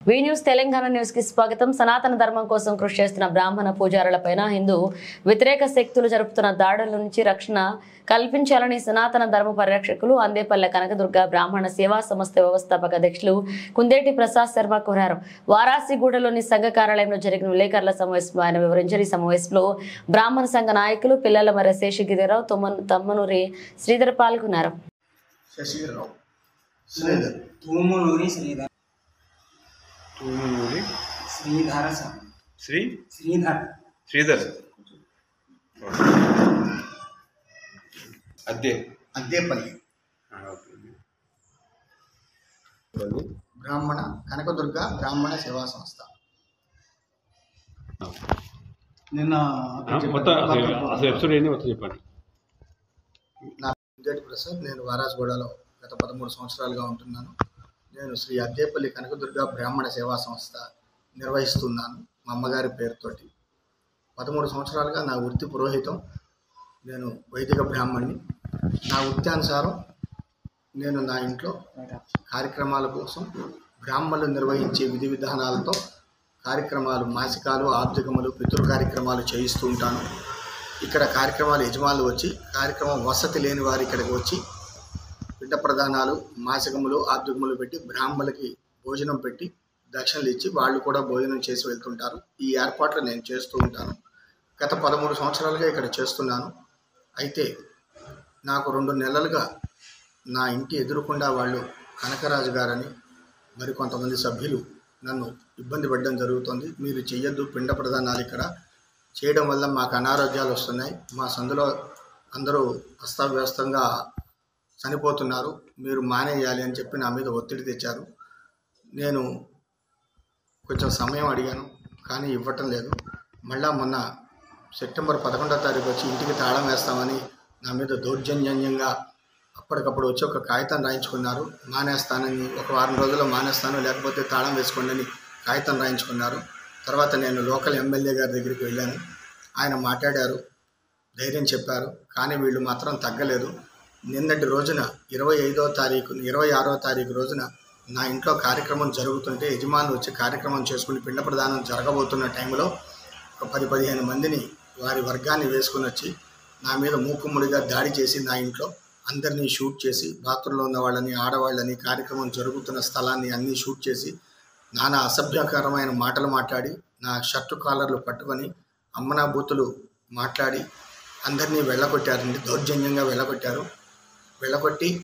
వి news Telangana news కి స్వాగతం సనాతన ధర్మం కోసం కృషి చేస్తున్న బ్రాహ్మణ పూజారులపైన హిందూ వ్యతిరేక శక్తులు జరుపుతున్న దాడుల నుంచి రక్షణ కల్పించాలని సనాతన ధర్మ పరిరక్షకులు అందేపల్లె కనకదుర్గ బ్రాహ్మణ సేవా సంస్థ వ్యవస్థాపక అధ్యక్షులు కుందేటి ప్రసాద్ శర్మ కోరారు వారాసిగూడలోని సంఘ కార్యాలయంలో జరిగిన విలేకరుల సమావేశంలో ఆయన వివరించారు ఈ సమావేశంలో బ్రాహ్మణ సంఘ నాయకులు పిల్లల మర్ర శేషగిరిరావు తొమ్మ తమ్మనూరి శ్రీధర్ పాల్గొన్నారు శశిరావు శ్రీధర్ తూములూరి శ్రీధర్ తూములూరి శ్రీధర స్వామి శ్రీ శ్రీధర్ శ్రీధర్ అద్దె అద్దేపల్లి ఆ, ఓకే. బ్రాహ్మణ కనకదుర్గ బ్రాహ్మణ సేవా సంస్థ నిన్న ఆ, మొత్తం అసలు అసలు ఎపిసోడ్ ఏంటి మొత్తం చెప్పండి నా పేరు ప్రసాద్ నేను వారాజ్గూడలో గత పదమూడు సంవత్సరాలుగా ఉంటున్నాను నేను శ్రీ అద్దేపల్లి కనకదుర్గ బ్రాహ్మణ సేవా సంస్థ నిర్వహిస్తున్నాను మా అమ్మగారి పేరుతోటి పదమూడు సంవత్సరాలుగా నా వృత్తి పురోహితం నేను వైదిక బ్రాహ్మణ్ణి నా వృత్తానుసారం నేను నా ఇంట్లో కార్యక్రమాల కోసం బ్రాహ్మణులు నిర్వహించే విధి విధానాలతో కార్యక్రమాలు మాసికాలు ఆర్థికములు పితృ కార్యక్రమాలు చేయిస్తూ ఉంటాను ఇక్కడ కార్యక్రమాలు యజమానులు వచ్చి కార్యక్రమం వసతి లేని వారు ఇక్కడికి వచ్చి పిండ ప్రదానాలు మాసికములు ఆర్థికములు పెట్టి బ్రాహ్మణులకి భోజనం పెట్టి దక్షిణలు ఇచ్చి వాళ్ళు కూడా భోజనం చేసి వెళ్తుంటారు ఈ ఏర్పాట్లు నేను చేస్తూ ఉంటాను గత పదమూడు సంవత్సరాలుగా ఇక్కడ చేస్తున్నాను అయితే నాకు రెండు నెలలుగా నా ఇంటి ఎదురుకుండా వాళ్ళు కనకరాజు గారని మరి కొంతమంది సభ్యులు నన్ను ఇబ్బంది పడడం జరుగుతుంది మీరు చెయ్యొద్దు పిండ ప్రదానాలు ఇక్కడ చేయడం వల్ల మాకు అనారోగ్యాలు వస్తున్నాయి మా సందులో అందరూ అస్తావ్యస్తంగా చనిపోతున్నారు మీరు మానేయాలి అని చెప్పి నా మీద ఒత్తిడి తెచ్చారు నేను కొంచెం సమయం అడిగాను కానీ ఇవ్వటం లేదు మళ్ళా మొన్న సెప్టెంబర్ పదకొండో తారీఖు వచ్చి ఇంటికి తాళం వేస్తామని నా మీద దౌర్జన్యంగా అప్పటికప్పుడు వచ్చి ఒక కాగితం రాయించుకున్నారు మానేస్తానని ఒక వారం రోజుల్లో మానేస్తాను లేకపోతే తాళం వేసుకోండి అని కాగితం రాయించుకున్నారు తర్వాత నేను లోకల్ ఎమ్మెల్యే గారి దగ్గరికి వెళ్ళాను ఆయన మాట్లాడారు ధైర్యం చెప్పారు కానీ వీళ్ళు మాత్రం తగ్గలేదు నిన్నటి రోజున ఇరవై ఐదో తారీఖు ఇరవై ఆరో తారీఖు రోజున నా ఇంట్లో కార్యక్రమం జరుగుతుంటే యజమానులు వచ్చి కార్యక్రమం చేసుకుని పిండ ప్రదానం జరగబోతున్న టైంలో ఒక పది పదిహేను మందిని వారి వర్గాన్ని వేసుకుని వచ్చి నా మీద మూకుమ్ముడిగా దాడి చేసి నా ఇంట్లో అందరినీ షూట్ చేసి బాత్రూంలో ఉన్న వాళ్ళని ఆడవాళ్ళని కార్యక్రమం జరుగుతున్న స్థలాన్ని అన్నీ షూట్ చేసి నానా అసభ్యకరమైన మాటలు మాట్లాడి నా షర్టు కాలర్లు పట్టుకొని అమ్మనా బూతులు మాట్లాడి అందరినీ వెళ్ళగొట్టారండి దౌర్జన్యంగా వెళ్ళగొట్టారు వెళ్ళగొట్టి